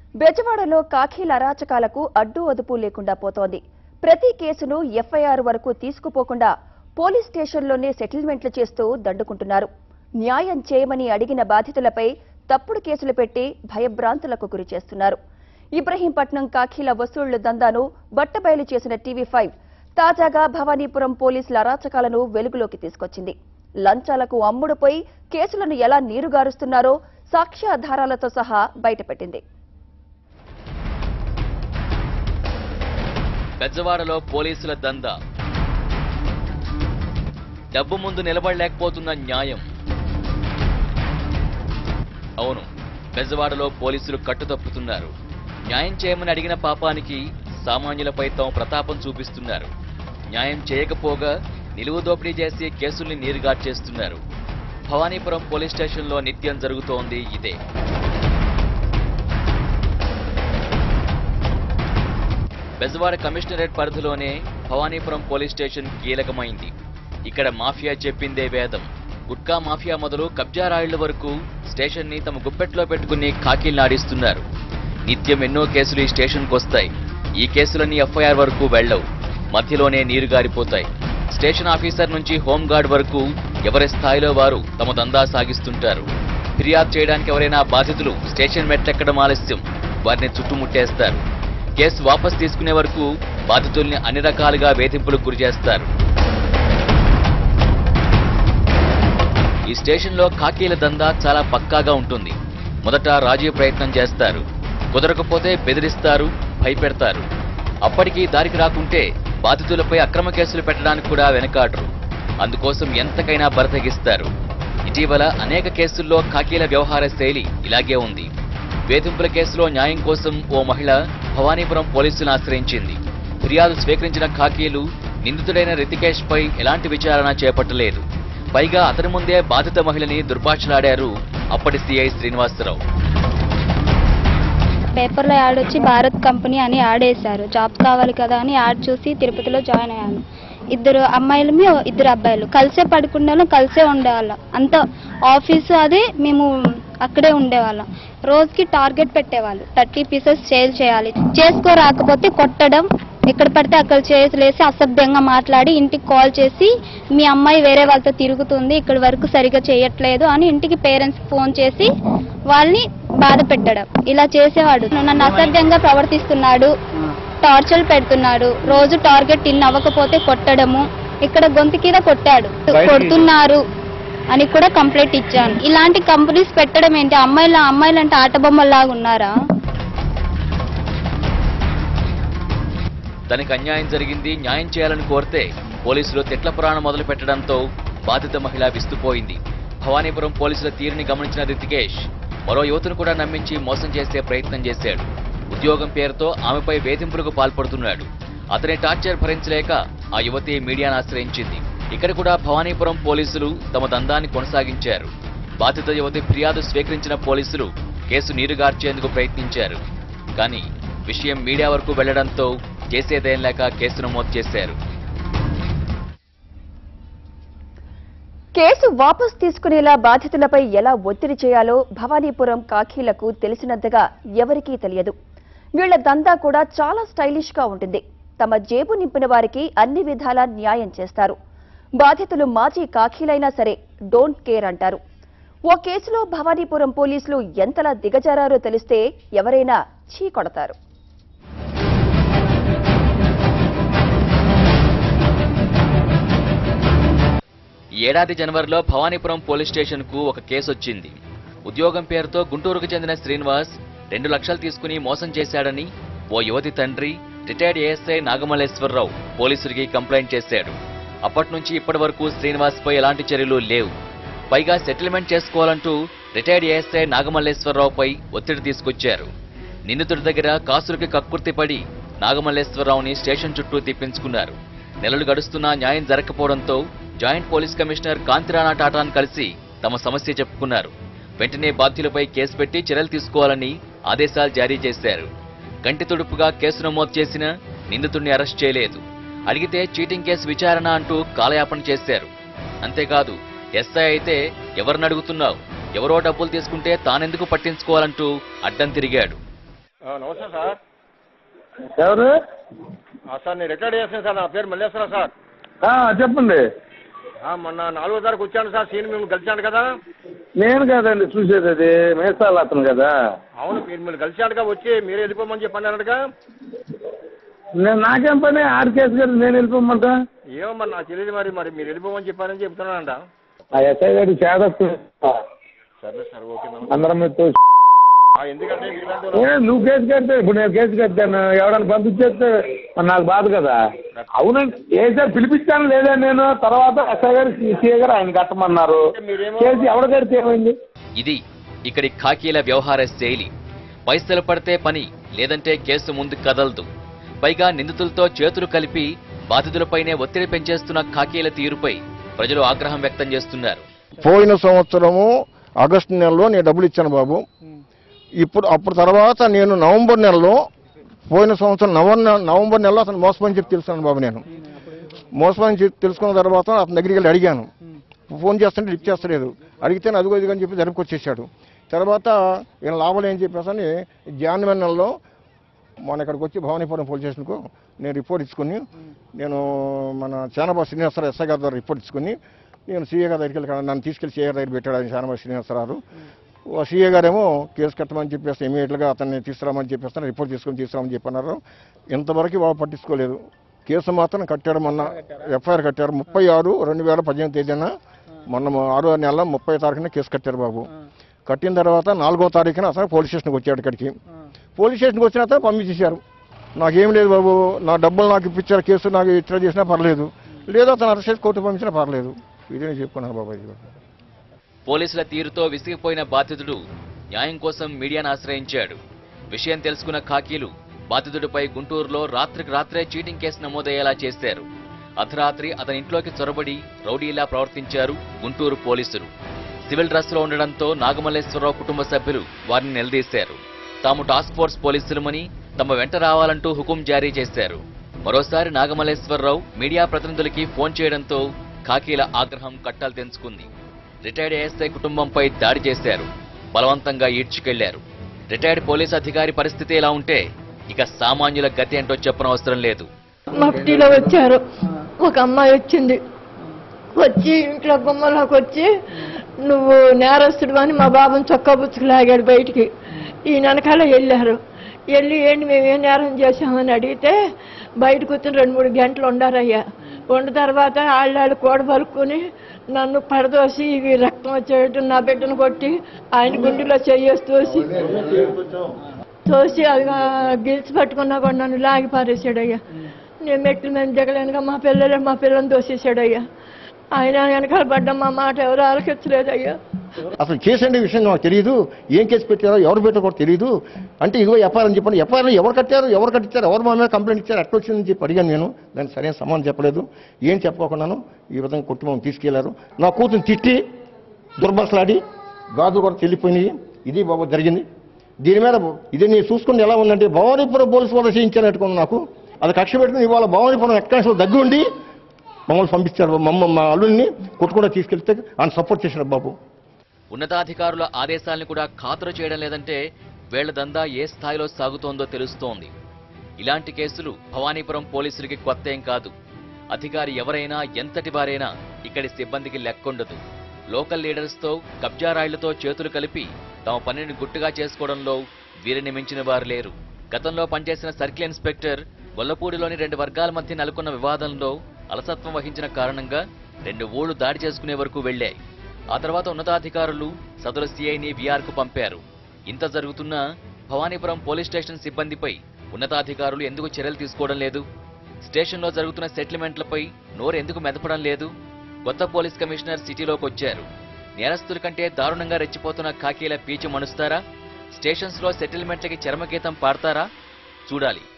బెజవాడలో కాఖీల అరాచకాలకు అడ్డు అదుపు లేకుండా పోతోంది ప్రతి కేసును ఎఫ్ఐఆర్ వరకు తీసుకుపోకుండా పోలీస్ స్టేషన్లోనే సెటిల్మెంట్లు చేస్తూ దండుకుంటున్నారు న్యాయం చేయమని అడిగిన బాధితులపై తప్పుడు కేసులు పెట్టి భయభ్రాంతులకు గురి చేస్తున్నారు ఇబ్రహీంపట్నం కాఖీల వసూళ్లు దందాను బట్టబయలు చేసిన టీవీ ఫైవ్ తాజాగా భవానీపురం పోలీసుల అరాచకాలను వెలుగులోకి తీసుకొచ్చింది లంచాలకు అమ్ముడుపోయి కేసులను ఎలా నీరుగారుస్తున్నారో సాక్ష్యాధారాలతో సహా బయటపెట్టింది బెజవాడలో పోలీసుల దందా డబ్బు ముందు నిలబడలేకపోతున్న న్యాయం అవును బెజవాడలో పోలీసులు కట్టుతప్పుతున్నారు న్యాయం చేయమని అడిగిన పాపానికి సామాన్యులపై తమ ప్రతాపం చూపిస్తున్నారు న్యాయం చేయకపోగా నిలువు దోపిడీ చేసి కేసుల్ని నీరుగార్చేస్తున్నారు భవానీపురం పోలీస్ స్టేషన్లో నిత్యం జరుగుతోంది ఇదే బెజవాడ కమిషనరేట్ పరిధిలోనే భవానీపురం పోలీస్ స్టేషన్ కీలకమైంది ఇక్కడ మాఫియా చెప్పిందే వేదం గుట్కా మాఫియా మొదలు కబ్జా రాయిళ్ల వరకు స్టేషన్ ని తమ గుప్పెట్లో పెట్టుకుని కాకీల్నాడిస్తున్నారు నిత్యం ఎన్నో కేసులు ఈ స్టేషన్కు వస్తాయి ఈ కేసులన్నీ ఎఫ్ఐఆర్ వరకు వెళ్ళవు మధ్యలోనే నీరు గారిపోతాయి స్టేషన్ ఆఫీసర్ నుంచి హోంగార్డ్ వరకు ఎవరి స్థాయిలో వారు తమ దందా సాగిస్తుంటారు ఫిర్యాదు చేయడానికి ఎవరైనా బాధితులు స్టేషన్ మెట్లెక్కడం ఆలస్యం వారిని చుట్టుముట్టేస్తారు కేసు వాపస్ తీసుకునే వరకు బాధితుల్ని అన్ని రకాలుగా వేధింపులకు గురి చేస్తారు ఈ స్టేషన్లో ఖాకీల దందా చాలా పక్కాగా ఉంటుంది మొదట రాజీ ప్రయత్నం చేస్తారు కుదరకపోతే బెదిరిస్తారు భయపెడతారు అప్పటికి దారికి రాకుంటే బాధితులపై అక్రమ కేసులు పెట్టడానికి కూడా వెనకాడరు అందుకోసం ఎంతకైనా బరతగిస్తారు ఇటీవల అనేక కేసుల్లో ఖాకీల వ్యవహార శైలి ఇలాగే ఉంది వేధింపుల కేసులో న్యాయం కోసం ఓ మహిళ భవానీపురం పోలీసులను ఆశ్రయించింది ఫిర్యాదు స్వీకరించిన ఖాకీలు నిందితుడైన రితికేష్ పై ఎలాంటి విచారణ చేపట్టలేదు పైగా అతని ముందే బాధిత మహిళని దుర్భాషలాడారు అప్పటి సిఐ శ్రీనివాసరావు పేపర్లో యాడ్ వచ్చి భారత్ కంపెనీ అని యాడ్ వేశారు జాబ్స్ కావాలి కదా అని యాడ్ చూసి తిరుపతిలో జాయిన్ అయ్యాను ఇద్దరు అమ్మాయిలు ఇద్దరు అబ్బాయిలు కలిసే పడుకునేవాళ్ళం కలిసే ఉండేవాళ్ళం అంత ఆఫీసు అది మేము అక్కడే ఉండేవాళ్ళం రోజుకి టార్గెట్ పెట్టేవాళ్ళు థర్టీ పీసెస్ సేల్ చేయాలి చేసుకోరాకపోతే కొట్టడం ఎక్కడ పడితే అక్కడ చేతులేసి అసభ్యంగా మాట్లాడి ఇంటికి కాల్ చేసి మీ అమ్మాయి వేరే వాళ్ళతో తిరుగుతుంది ఇక్కడి వరకు సరిగా చేయట్లేదు అని ఇంటికి పేరెంట్స్ ఫోన్ చేసి వాళ్ళని బాధ పెట్టడం ఇలా చేసేవాడు నన్ను అసభ్యంగా ప్రవర్తిస్తున్నాడు టార్చర్ పెడుతున్నాడు రోజు టార్గెట్ ఇన్ అవ్వకపోతే కొట్టడము ఇక్కడ గొంతు కింద కొట్టాడు కొడుతున్నారు అని కూడా కంప్లైంట్ ఇచ్చాను ఇలాంటి కంపెనీస్ పెట్టడం ఏంటి అమ్మాయిల అమ్మాయిలు అంటే ఆట బొమ్మల్లాగా ఉన్నారా తనకు అన్యాయం జరిగింది న్యాయం చేయాలని కోరితే పోలీసులు తిట్ల పురాణం మొదలు పెట్టడంతో బాధిత మహిళ విస్తుపోయింది భవానీపురం పోలీసుల తీరుని గమనించిన రితికేష్ మరో యువతను కూడా నమ్మించి మోసం చేసే ప్రయత్నం చేశాడు ఉద్యోగం పేరుతో ఆమెపై వేధింపులకు పాల్పడుతున్నాడు అతని టార్చర్ భరించలేక ఆ యువతి మీడియాను ఆశ్రయించింది ఇక్కడ కూడా భవానీపురం పోలీసులు తమ దందాన్ని కొనసాగించారు బాధిత యువతి ఫిర్యాదు స్వీకరించిన పోలీసులు కేసు నీరుగార్చేందుకు ప్రయత్నించారు కానీ విషయం మీడియా వరకు వెళ్లడంతో చేసేదేం లేక కేసు నమోదు చేశారు కేసు వాపస్ తీసుకునేలా బాధితులపై ఎలా ఒత్తిడి చేయాలో భవానీపురం కాఖీలకు తెలిసినంతగా ఎవరికీ తెలియదు వీళ్ల దందా కూడా చాలా స్టైలిష్ గా ఉంటుంది తమ జేబు నింపిన వారికి అన్ని విధాలా న్యాయం చేస్తారు బాధితులు మాజీ కాఖీలైనా సరే డోంట్ కేర్ అంటారు ఓ కేసులో భవానీపురం పోలీసులు ఎంతలా దిగజారారో తెలిస్తే ఎవరైనా చీ కొడతారు ఈ ఏడాది జనవరిలో భవానీపురం పోలీస్ స్టేషన్ కు ఒక కేసు వచ్చింది ఉద్యోగం పేరుతో గుంటూరుకు చెందిన శ్రీనివాస్ రెండు లక్షలు తీసుకుని మోసం చేశాడని ఓ యువతి తండ్రి రిటైర్డ్ ఏఎస్ఐ నాగమల్లేశ్వరరావు పోలీసులకి కంప్లైంట్ చేశాడు అప్పటి నుంచి ఇప్పటి వరకు శ్రీనివాస్ పై ఎలాంటి చర్యలు లేవు పైగా సెటిల్మెంట్ చేసుకోవాలంటూ రిటైర్డ్ ఏఎస్ఐ నాగమల్లేశ్వరరావుపై ఒత్తిడి తీసుకొచ్చారు నిందితుడి దగ్గర కాసులకి కక్కుర్తిపడి నాగమల్లేశ్వరరావుని స్టేషన్ చుట్టూ తిప్పించుకున్నారు నెలలు గడుస్తున్నా న్యాయం జరగకపోవడంతో జాయింట్ పోలీస్ కమిషనర్ కాంతిరాణా టాటాను కలిసి తమ సమస్య చెప్పుకున్నారు వెంటనే బాధ్యులపై కేసు పెట్టి చర్యలు తీసుకోవాలని ఆదేశాలు జారీ చేశారు కంటి తుడుపుగా కేసు నమోదు చేసిన నిందితుడిని అరెస్ట్ చేయలేదు అడిగితే చీటింగ్ కేసు విచారణ అంటూ కాలయాపన చేశారు అంతేకాదు ఎస్ఐ అయితే ఎవరిని అడుగుతున్నావు ఎవరో డబ్బులు తీసుకుంటే తానెందుకు పట్టించుకోవాలంటూ అడ్డం తిరిగాడు ఆ, నమస్తే సార్ ఎవరు ఆ, సార్ నేను రిటైర్డ్ చేస్తాను సార్ నా పేరు మల్లేశ్వర సార్ ఆ, చెప్పండి ఆ, మొన్న నాలుగో తారీఖు వచ్చాను సార్ సీన్ మిమ్మల్ని కలిశాను కదా నేను కాదండి చూసేది అది మేసాలు అతను కదా అవును మీరు మిమ్మల్ని కలిశాడుగా వచ్చి మీరే వెళ్ళిపోమని చెప్పండి అన్నట్టుగా నేను నాకేం పని ఆరు కేసు కదా నేను వెళ్ళిపోమంటా ఏమో మరి నాకు తెలియదు మరి మరి మీరు వెళ్ళిపోమని చెప్పారని చెప్తున్నానంట ఆ ఎస్ఐ గారి చేదస్తు సరే సార్ ఓకే నమస్తే. అందరం మీతో ఆ, ఎందుకంటే మీలాంటి ఏ, వాళ్ళు- నువ్వు కేసు కడితే ఇప్పుడు నేను కేసు కట్టాను ఎవడన్నా పంపించేస్తే మరి నాకు బాధ కదా అవునండి ఏ సార్ పిలిపించాను లేదా నేను తర్వాత ఎస్ఐ గారు సిఐ గారు ఆయన కట్టమన్నారు మీరేమో- కేసు ఎవడ కడితే ఏమైంది ఇది ఇక్కడి ఖాకీల వ్యవహార శైలి పైసలు పడితే పని లేదంటే కేసు ముందు కదలదు పైగా నిందితులతో చేతులు కలిపి బాధితులపైనే ఒత్తిడి పెంచేస్తున్న ఖాకీల తీరుపై ప్రజలు ఆగ్రహం వ్యక్తం చేస్తున్నారు పోయిన సంవత్సరము ఆగస్టు నెలలో నేను డబ్బులు ఇచ్చాను బాబు ఇప్పుడు అప్పుడు తర్వాత నేను నవంబర్ నెలలో పోయిన సంవత్సరం నవంబర్ నవంబర్ నెలలో అతను మోసమని చెప్పి తెలుసుకున్నాను బాబు నేను మోసమని చెప్పి తెలుసుకున్న తర్వాత అతని దగ్గరికి వెళ్ళి అడిగాను ఫోన్ చేస్తుంటే లిఫ్ట్ చేస్తలేదు అడిగితే అదిగో ఇదిగో అని చెప్పి జరుపుకొచ్చేసాడు తర్వాత ఈయన లాభాలు ఏం చెప్పేసి అని జాన్వరి నెలలో మొన్న ఇక్కడికి వచ్చి భవానీపురం పోలీస్ స్టేషన్కు నేను రిపోర్ట్ ఇచ్చుకుని నేను మన చానబాబు శ్రీనివాసరావు ఎస్ఐ గారి ద్వారా రిపోర్ట్ ఇచ్చుకుని నేను సీఏ గారి దగ్గరికి వెళ్ళి నన్ను తీసుకెళ్లి సీఏ గారి దగ్గర పెట్టాడు ఆయన చానబాబు శ్రీనివాసరావు ఓ సీఏ గారేమో కేసు కట్టమని చెప్పేసి ఇమీడియట్గా అతన్ని తీసుకురామని చెప్పేస్తాను రిపోర్ట్ తీసుకొని తీసుకురామని చెప్పన్నారు ఇంతవరకు బాబు పట్టించుకోలేదు కేసు మాత్రం కట్టాడు మొన్న ఎఫ్ఐఆర్ కట్టారు ముప్పై ఆరు రెండు వేల పద్దెనిమిది తేదీన మొన్న ఆరో నెల ముప్పై తారీఖున కేసు కట్టారు బాబు కట్టిన తర్వాత నాలుగో తారీఖున అసలు పోలీస్ స్టేషన్కి వచ్చాడు ఇక్కడికి పోలీస్ స్టేషన్కి వచ్చిన తర్వాత పంపించేశారు నాకేం లేదు బాబు నా డబ్బులు నాకు ఇప్పించారు కేసు నాకు ఇట్లా చేసినా పర్లేదు లేదా అతను అరెస్ట్ చేసి కోర్టు పంపించినా పర్లేదు ఇదే నేను చెప్పుకున్నాను బాబాయ్ పోలీసుల తీరుతో విసిగిపోయిన బాధితుడు న్యాయం కోసం మీడియాను ఆశ్రయించాడు విషయం తెలుసుకున్న ఖాకీలు బాధితుడిపై గుంటూరులో రాత్రికి రాత్రే చీటింగ్ కేసు నమోదయ్యేలా చేశారు అర్ధరాత్రి అతని ఇంట్లోకి చొరబడి రౌడీలా ప్రవర్తించారు గుంటూరు పోలీసులు సివిల్ డ్రెస్లో ఉండడంతో నాగమల్లేశ్వరరావు కుటుంబ సభ్యులు వారిని నిలదీశారు తాము టాస్క్ ఫోర్స్ పోలీసులమని తమ వెంట రావాలంటూ హుకుం జారీ చేశారు మరోసారి నాగమల్లేశ్వరరావు మీడియా ప్రతినిధులకి ఫోన్ చేయడంతో ఖాకీల ఆగ్రహం కట్టాలు తెంచుకుంది రిటైర్డ్ ఏఎస్ఐ కుటుంబంపై దాడి చేశారు బలవంతంగా ఈడ్చుకెళ్లారు రిటైర్డ్ పోలీస్ అధికారి పరిస్థితి ఎలా ఉంటే ఇక సామాన్యుల గతి ఏంటో చెప్పనవసరం లేదు మఫ్టీలో వచ్చారు ఒక అమ్మాయి వచ్చింది వచ్చి ఇంట్లో గుమ్మలోకి వచ్చి నువ్వు నేరస్తుడు అని మా బాబుని చొక్కా బుచ్చుకు లాగాడు బయటికి ఈ వెనకాల వెళ్ళారు వెళ్ళి ఏంటి మేము ఏం నేరం చేసామని అడిగితే బయట కూర్చొని రెండు మూడు గంటలు ఉండారయ్యా ఉండ తర్వాత ఆళ్ళాళ్ళు కూడ పలుకుని నన్ను పడదోసి ఇవి రక్తం వచ్చేటట్టు నా బిడ్డను కొట్టి ఆయన గుండెలో చెయ్యేసి తోసి తోసి అది గిల్చి పట్టుకున్నా కూడా నన్ను లాగి పారేసాడయ్యా నేను మెట్ల మీద దిగలేనుగా మా పిల్లలే మా పిల్లని దోసేసాడయ్యా ఆయన వెనకాల పడ్డ మా మాట ఎవరు ఆలకించలేదయ్యా అసలు కేసు అంటే విషయం నాకు తెలియదు ఏం కేసు పెట్టారో ఎవరు పెట్టారో కూడా తెలియదు అంటే ఇదిగో ఎఫ్ఐఆర్ అని చెప్పండి ఎఫ్ఐఆర్ ఎవరు కట్టారు ఎవరు కట్టించారు ఎవరు మా మీద కంప్లైంట్ ఇచ్చారు ఎట్లా వచ్చిందని చెప్పి అడిగాను నేను దానికి సరైన సమాధానం చెప్పలేదు ఏం చెప్పకుండాను ఈ విధంగా కుటుంబం తీసుకెళ్లారు నా కూతురు తిట్టి దుర్భాషలాడి గాజులు కూడా చెల్లిపోయినాయి ఇది బాబు జరిగింది దీని మీద ఇది నేను చూసుకుని ఎలా ఉందంటే భవానీపురం పోలీసు వాళ్ళు చేయించారనుకున్నాను నాకు అది కక్ష పెట్టుకుని ఇవాళ భవానీపురం ఎక్కడ దగ్గర ఉండి మమ్మల్ని పంపించారు మమ్మ మా అల్లుడిని కొట్టుకుండా తీసుకెళ్తే ఆయన సపోర్ట్ చేశారు బాబు ఉన్నతాధికారుల ఆదేశాలను కూడా ఖాతరు చేయడం లేదంటే వీళ్ల దందా ఏ స్థాయిలో సాగుతోందో తెలుస్తోంది ఇలాంటి కేసులు భవానీపురం పోలీసులకి కొత్త ఏం కాదు అధికారి ఎవరైనా ఎంతటి వారైనా ఇక్కడి సిబ్బందికి లెక్కుండదు లోకల్ లీడర్స్తో కబ్జా రాయిలతో చేతులు కలిపి తమ పనిని గుట్టుగా చేసుకోవడంలో వీరిని మించిన వారు లేరు గతంలో పనిచేసిన సర్కిల్ ఇన్స్పెక్టర్ గొల్లపూడిలోని రెండు వర్గాల మధ్య నెలకొన్న వివాదంలో అలసత్వం వహించిన కారణంగా రెండు ఊళ్లు దాడి చేసుకునే వరకు వెళ్లాయి ఆ తర్వాత ఉన్నతాధికారులు సదరు సిఐని కు పంపారు ఇంత జరుగుతున్నా భవానీపురం పోలీస్ స్టేషన్ సిబ్బందిపై ఉన్నతాధికారులు ఎందుకు చర్యలు తీసుకోవడం లేదు స్టేషన్లో జరుగుతున్న సెటిల్మెంట్లపై నోరు ఎందుకు మెదపడం లేదు కొత్త పోలీస్ కమిషనర్ సిటీలోకి వచ్చారు నేరస్తుల కంటే దారుణంగా రెచ్చిపోతున్న ఖాకీల పీచి మణుస్తారా స్టేషన్స్లో సెటిల్మెంట్లకి చరమగీతం పాడతారా చూడాలి